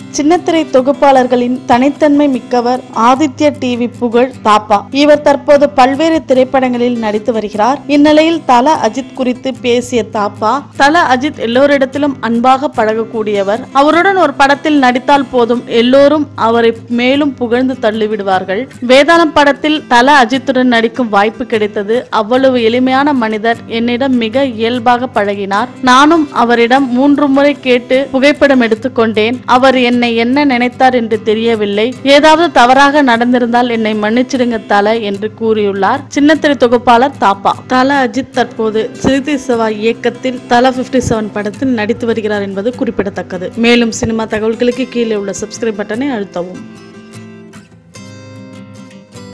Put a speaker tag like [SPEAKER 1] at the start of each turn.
[SPEAKER 1] சின்னத்திரை தொகுப்பாளர்களின் தனித்தன்மை மிக்கவர் ஆதித்ய டிவி புகழ் தாப்பா இவர் தற்போது பல்வேறு திரைப்படங்களில் நடித்து வருகிறார் இந்நிலையில் தல அஜித் குறித்து பேசிய தாப்பா தல அஜித் எல்லோரிடத்திலும் அன்பாக பழகக்கூடியவர் அவருடன் ஒரு படத்தில் நடித்தால் போதும் எல்லோரும் அவரை மேலும் புகழ்ந்து தள்ளிவிடுவார்கள் வேதாளம் படத்தில் தல அஜித்துடன் நடிக்கும் வாய்ப்பு கிடைத்தது அவ்வளவு எளிமையான மனிதர் என்னிடம் மிக இயல்பாக பழகினார் நானும் அவரிடம் மூன்று முறை கேட்டு புகைப்படம் எடுத்துக்கொண்டேன் அவர் என்னை என்ன நினைத்தார் என்று தெரியவில்லை ஏதாவது தவறாக நடந்திருந்தால் என்னை மன்னிச்சிடுங்க தல என்று கூறியுள்ளார் சின்னத்திரை தொகுப்பாளர் தாப்பா தல அஜித் தற்போது சிறுத்தை சிவா இயக்கத்தில் தல 57 செவன் படத்தில் நடித்து வருகிறார் என்பது குறிப்பிடத்தக்கது மேலும் சினிமா தகவல்களுக்கு கீழே உள்ள சப்ஸ்கிரைப் பட்டனை அழுத்தவும்